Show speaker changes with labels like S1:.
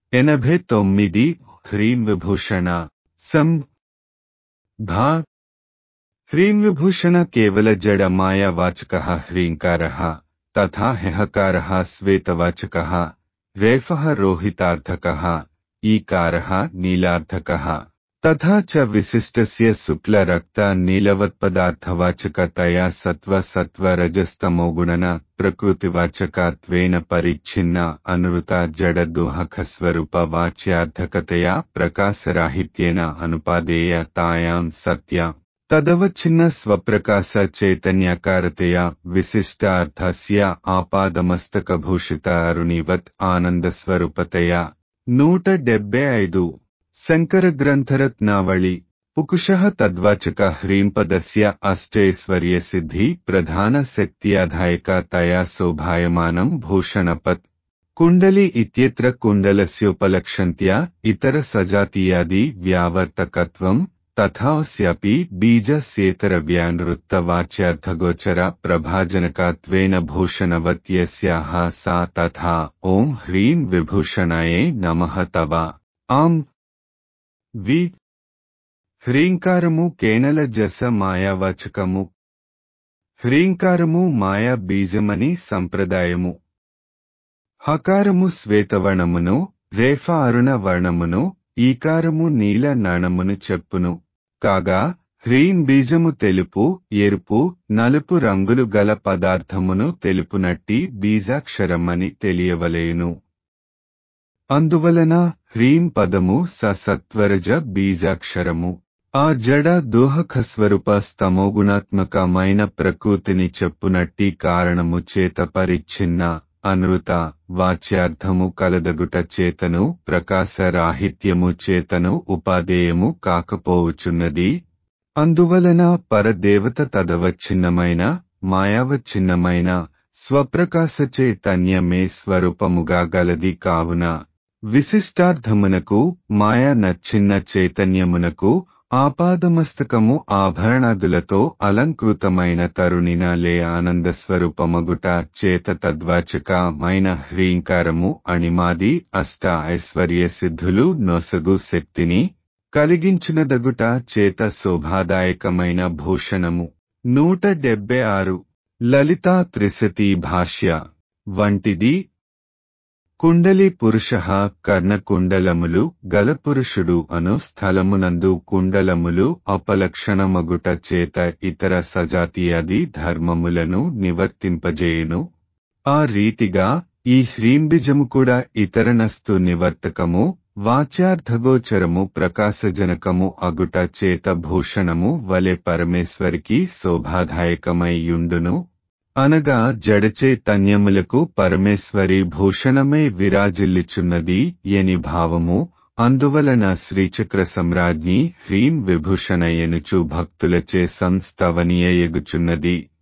S1: ఎనభై తొమ్మిది హ్రీం విభూషణ సం భా హ్రీం విభూషణ కేవల జడ మాయావాచక హ్రీంకార తథా హెహకార శ్వేతవాచక రేఫ రోహితార్థక ఈకార నీలార్థక తథా చ విశిష్టస్య శుక్లరక్త నీలవత్పదార్థవాచకతయా సత్వ సత్వ రజస్తమోగుణన ప్రకృతివాచకత్వేన పరిచ్ఛిన్న అనురుత జడదుహకస్వరూప వాచ్యార్థకతయా ప్రకాశరాహిత్యేన అనుపాదేయ తాయాం సత్య తదవచ్ఛిన్న స్వప్రకాశ చైతన్యాకారతయా విశిష్టార్థస్య ఆపాదమస్తకభూషిత అరుణివత్ ఆనందస్వరూపతయా నూట డెబ్బై ఐదు శంకర గ్రంథరత్నావళి పుకుశః తద్వాచక హ్రీంపదస్య అష్టైశ్వర్య సిద్ధి ప్రధాన శక్త్యాధాయక తయా శోభాయమానం భూషణపత్ కుండలి ఇత్యత్ర కుండలస్యోపలక్షంత్యా ఇతర సజాతీయాది వ్యావర్తకత్వం తథాస్యాపి బీజస్యేతర వ్యానృత్తవాచ్యార్థగోచర ప్రభాజనకత్వేన భూషణవత్యస్యాః సా తథా ఓం హ్రీం విభూషణాయే నమః తవ ఆం వి హ్రీంకారము కేనల జస మాయావాచకము హ్రీంకారము మాయా బీజమని సంప్రదాయము హకారము శ్వేతవర్ణమును రేఫ అరుణ వర్ణమును ఈకారము నీల నాణమును చెప్పును కాగా హ్రీం బీజము తెలుపు ఎరుపు నలుపు రంగులు గల పదార్థమును తెలుపునట్టి బీజాక్షరమని తెలియవలేను అందువలన హ్రీం పదము ససత్వరజ బీజాక్షరము ఆ జడ దోహకస్వరూప స్తమోగుణాత్మకమైన ప్రకృతిని చెప్పునట్టి కారణము చేత పరిచ్ఛిన్న అనృత వాచ్యార్థము కలదగుట చేతను ప్రకాశరాహిత్యము చేతను ఉపాదేయము కాకపోవుచున్నది అందువలన పరదేవత తదవచ్ఛిన్నమైన మాయావచ్ఛిన్నమైన స్వప్రకాశ చైతన్యమే స్వరూపముగా గలది కావున విశిష్టార్థమునకు మాయా నచ్చిన చైతన్యమునకు ఆపాదమస్తకము ఆభరణాదులతో అలంకృతమైన తరుణిన లే ఆనంద స్వరూపమగుట చేత తద్వాచకమైన హ్రీంకారము అణిమాది అష్ట ఐశ్వర్య సిద్ధులు నొసగు శక్తిని కలిగించునదగుట చేత శోభాదాయకమైన భూషణము నూట డెబ్బై ఆరు లలితా త్రిశతి భాష్య వంటిది కుండలి పురుష కర్ణకుండలములు గలపురుషుడు అను స్థలమునందు కుండలములు అపలక్షణమగుట చేత ఇతర సజాతీయాది ధర్మములను నివర్తింపజేయును ఆ రీతిగా ఈ హ్రీంబిజము కూడా ఇతరనస్తు నివర్తకము వాచ్యార్థగోచరము ప్రకాశజనకము అగుట చేత భూషణము వలె పరమేశ్వరికి శోభాదాయకమైయుండును అనగా జడచైతన్యములకు పరమేశ్వరి భూషణమే విరాజిల్లుచున్నది ఎని భావము అందువలన శ్రీచక్ర సమ్రాజ్ఞి హ్రీం విభూషణ ఎనుచు భక్తులచే సంస్తవనీయగుచున్నది